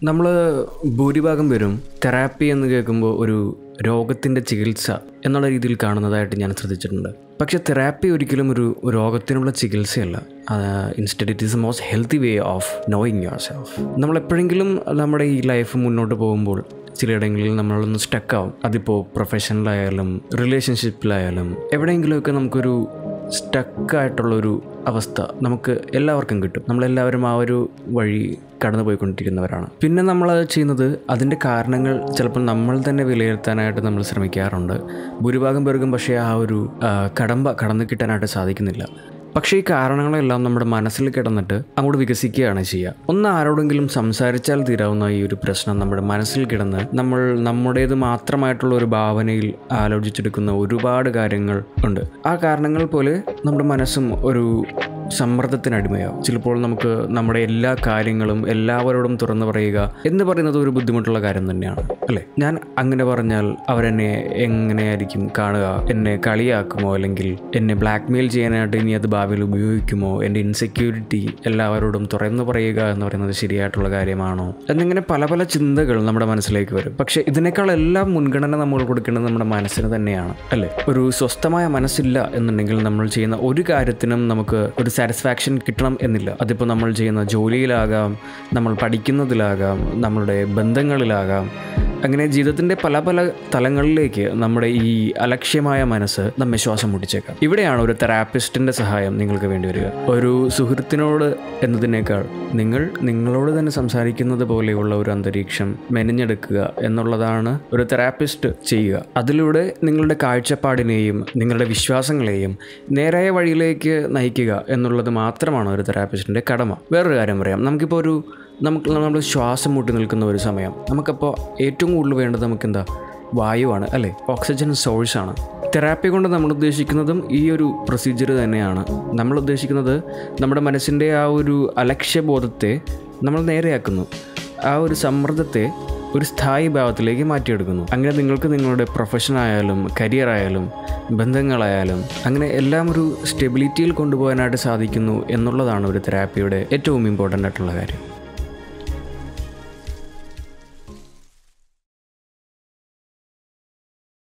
നമ്മൾ ഭൂരിഭാഗം പേരും തെറാപ്പി എന്ന് കേൾക്കുമ്പോൾ ഒരു രോഗത്തിൻ്റെ ചികിത്സ എന്നുള്ള രീതിയിൽ കാണുന്നതായിട്ട് ഞാൻ ശ്രദ്ധിച്ചിട്ടുണ്ട് പക്ഷെ തെറാപ്പി ഒരിക്കലും ഒരു രോഗത്തിനുള്ള ചികിത്സയല്ല instead it is a most healthy way of knowing yourself നമ്മൾ എപ്പോഴെങ്കിലും നമ്മുടെ ഈ ലൈഫ് മുന്നോട്ട് പോകുമ്പോൾ ചിലയിടങ്ങളിൽ നമ്മളൊന്ന് സ്റ്റക്കാവും അതിപ്പോൾ പ്രൊഫഷനിലായാലും റിലേഷൻഷിപ്പിലായാലും എവിടെയെങ്കിലുമൊക്കെ നമുക്കൊരു സ്റ്റക്കായിട്ടുള്ളൊരു അവസ്ഥ നമുക്ക് എല്ലാവർക്കും കിട്ടും നമ്മളെല്ലാവരും ആ ഒരു വഴി കടന്നു പോയിക്കൊണ്ടിരിക്കുന്നവരാണ് പിന്നെ നമ്മൾ ചെയ്യുന്നത് അതിൻ്റെ കാരണങ്ങൾ ചിലപ്പോൾ നമ്മൾ തന്നെ വിലയിരുത്താനായിട്ട് നമ്മൾ ശ്രമിക്കാറുണ്ട് ഭൂരിഭാഗം പേർക്കും പക്ഷേ ആ ഒരു ആ, കടമ്പ കടന്നു കിട്ടാനായിട്ട് സാധിക്കുന്നില്ല പക്ഷേ ഈ കാരണങ്ങളെല്ലാം നമ്മുടെ മനസ്സിൽ കിടന്നിട്ട് അങ്ങോട്ട് വികസിക്കുകയാണ് ചെയ്യുക ഒന്ന് ആരോടെങ്കിലും സംസാരിച്ചാൽ തീരാവുന്ന ഈ ഒരു പ്രശ്നം നമ്മുടെ മനസ്സിൽ കിടന്ന് നമ്മൾ നമ്മുടേത് മാത്രമായിട്ടുള്ള ഒരു ഭാവനയിൽ ആലോചിച്ചെടുക്കുന്ന ഒരുപാട് കാര്യങ്ങൾ ഉണ്ട് ആ കാരണങ്ങൾ പോലെ നമ്മുടെ മനസ്സും ഒരു സമ്മർദ്ദത്തിനടിമയാവും ചിലപ്പോൾ നമുക്ക് നമ്മുടെ എല്ലാ കാര്യങ്ങളും എല്ലാവരോടും തുറന്നു പറയുക എന്ന് പറയുന്നത് ഒരു ബുദ്ധിമുട്ടുള്ള കാര്യം തന്നെയാണ് അല്ലേ ഞാൻ അങ്ങനെ പറഞ്ഞാൽ അവരെന്നെ എങ്ങനെയായിരിക്കും കാണുക എന്നെ കളിയാക്കുമോ അല്ലെങ്കിൽ എന്നെ ബ്ലാക്ക്മെയിൽ ചെയ്യാനായിട്ട് ഇനി അത് ഭാവിയിൽ ഉപയോഗിക്കുമോ എൻ്റെ ഇൻസെക്യൂരിറ്റി എല്ലാവരോടും തുറന്നു പറയുക എന്ന് പറയുന്നത് ശരിയായിട്ടുള്ള കാര്യമാണോ എന്നിങ്ങനെ പല പല ചിന്തകൾ നമ്മുടെ മനസ്സിലേക്ക് വരും പക്ഷേ ഇതിനേക്കാളെല്ലാം മുൻഗണന നമ്മൾ കൊടുക്കേണ്ടത് നമ്മുടെ മനസ്സിന് തന്നെയാണ് അല്ലേ ഒരു സ്വസ്ഥമായ മനസ്സില്ല എന്നുണ്ടെങ്കിൽ നമ്മൾ ചെയ്യുന്ന ഒരു കാര്യത്തിനും നമുക്ക് ഒരു സാറ്റിസ്ഫാക്ഷൻ കിട്ടണം എന്നില്ല അതിപ്പോൾ നമ്മൾ ചെയ്യുന്ന ജോലിയിലാകാം നമ്മൾ പഠിക്കുന്നതിലാകാം നമ്മളുടെ ബന്ധങ്ങളിലാകാം അങ്ങനെ ജീവിതത്തിൻ്റെ പല പല തലങ്ങളിലേക്ക് നമ്മുടെ ഈ അലക്ഷ്യമായ മനസ്സ് നമ്മെ ശ്വാസം മുട്ടിച്ചേക്കാം ഇവിടെയാണ് ഒരു തെറാപ്പിസ്റ്റിൻ്റെ സഹായം നിങ്ങൾക്ക് വേണ്ടി വരിക ഒരു സുഹൃത്തിനോട് എന്നതിനേക്കാൾ നിങ്ങൾ നിങ്ങളോട് തന്നെ സംസാരിക്കുന്നത് പോലെയുള്ള ഒരു അന്തരീക്ഷം മെനഞ്ഞെടുക്കുക എന്നുള്ളതാണ് ഒരു തെറാപ്പിസ്റ്റ് ചെയ്യുക അതിലൂടെ നിങ്ങളുടെ കാഴ്ചപ്പാടിനെയും നിങ്ങളുടെ വിശ്വാസങ്ങളെയും നേരായ വഴിയിലേക്ക് നയിക്കുക എന്നുള്ളത് മാത്രമാണ് ഒരു തെറാപ്പിസ്റ്റിൻ്റെ കടമ വേറൊരു കാര്യം പറയാം നമുക്കിപ്പോൾ ഒരു നമുക്ക് നമ്മൾ ശ്വാസം മുട്ടി നിൽക്കുന്ന ഒരു സമയം നമുക്കപ്പോൾ ഏറ്റവും കൂടുതൽ വേണ്ടത് നമുക്കെന്താ വായുവാണ് അല്ലേ ഓക്സിജൻ സോഴ്സാണ് തെറാപ്പി കൊണ്ട് നമ്മൾ ഉദ്ദേശിക്കുന്നതും ഈ ഒരു പ്രൊസീജിയർ തന്നെയാണ് നമ്മൾ ഉദ്ദേശിക്കുന്നത് നമ്മുടെ മനസ്സിൻ്റെ ആ ഒരു അലക്ഷ്യബോധത്തെ നമ്മൾ നേരെയാക്കുന്നു ആ ഒരു സമ്മർദ്ദത്തെ ഒരു സ്ഥായി ഭാവത്തിലേക്ക് മാറ്റിയെടുക്കുന്നു അങ്ങനെ നിങ്ങൾക്ക് നിങ്ങളുടെ പ്രൊഫഷൻ ആയാലും കരിയർ ആയാലും ബന്ധങ്ങളായാലും അങ്ങനെ എല്ലാം ഒരു സ്റ്റെബിലിറ്റിയിൽ കൊണ്ടുപോകാനായിട്ട് സാധിക്കുന്നു എന്നുള്ളതാണ് ഒരു തെറാപ്പിയുടെ ഏറ്റവും ഇമ്പോർട്ടൻ്റ് ആയിട്ടുള്ള കാര്യം